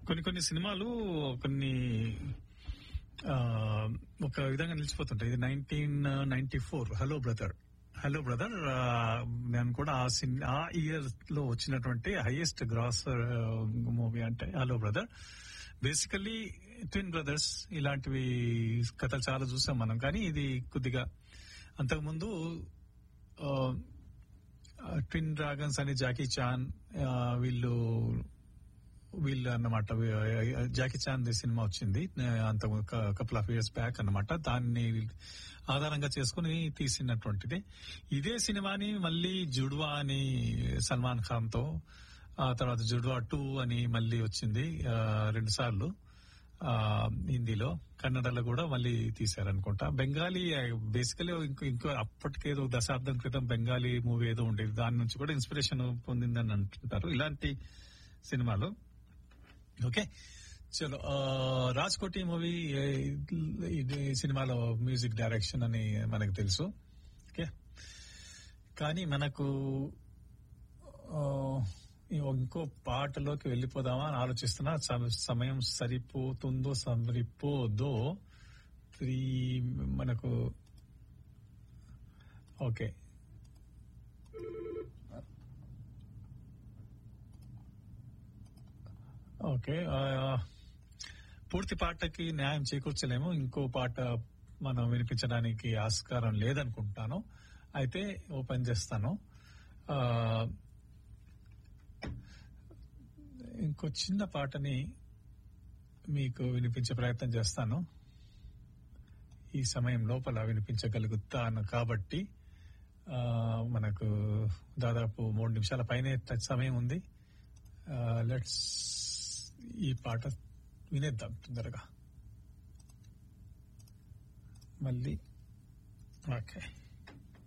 కొన్ని కొన్ని సినిమాలు కొన్ని ఆ, ఒక విధంగా నిలిచిపోతుంటాయి ఇది nineteen ninety four hello brother hello brother నేను కూడా ఆ సిన్ ఆ ఇయర్ లో వచ్చినటువంటి హైయెస్ట్ గ్రాస్ మూవీ అంటే hello brother basically twin brothers ఇలాంటివి కథలు చాలా చూసాం మనం కానీ ఇది కొద్దిగా అంతకుముందు ట్విన్ డ్రాగన్స్ అని జాకీ చాన్ ఆ, వీళ్ళు వీళ్ళు అన్నమాట జాకీ చాన్ ది సినిమా వచ్చింది ఆ, అంత కపుల్ ఆఫ్ ఇయర్స్ బ్యాక్ అన్నమాట దాన్ని ఆధారంగా చేసుకుని తీసినటువంటిది ఇదే సినిమాని మళ్ళీ జుడ్వా అని సల్మాన్ ఖాన్ తో ఆ తర్వాత జుడ్వా టూ అని మళ్ళీ వచ్చింది ఆ, రెండు సార్లు ఆ, హిందీలో కన్నడలో కూడా మళ్ళీ తీశారనుకుంటా బెంగాలీ బేసికలీ ఇంకో ఇంకో అప్పటికేదో దశాబ్దం క్రితం బెంగాలీ మూవీ ఏదో ఉండేది దాని నుంచి కూడా ఇన్స్పిరేషన్ పొందిందని అంటుంటారు ఇలాంటి సినిమాలు ఓకే చలో ఆ, రాజ్ కోటి మూవీ ఇది సినిమాలో మ్యూజిక్ డైరెక్షన్ అని మనకు తెలుసు ఓకే కానీ మనకు ఆ, ఇంకో పాటలోకి వెళ్ళిపోదామా అని ఆలోచిస్తున్నా సమ- సమయం సరిపోతుందో సరిపోదో త్రీ మనకు ఓకే ఓకే ఆ, పూర్తి పాటకి న్యాయం చేకూర్చలేము ఇంకో పాట మనం వినిపించడానికి ఆస్కారం లేదనుకుంటాను అయితే ఓపెన్ చేస్తాను ఆ, ఇంకో చిన్న పాటని మీకు వినిపించే ప్రయత్నం చేస్తాను ఈ సమయం లోపల వినిపించగలుగుతాను కాబట్టి ఆ, మనకు దాదాపు మూడు నిమిషాల పైనే టచ్ సమయం ఉంది లెట్స్ ఈ పాట వినేద్దాం తొందరగా మళ్ళీ ఓకే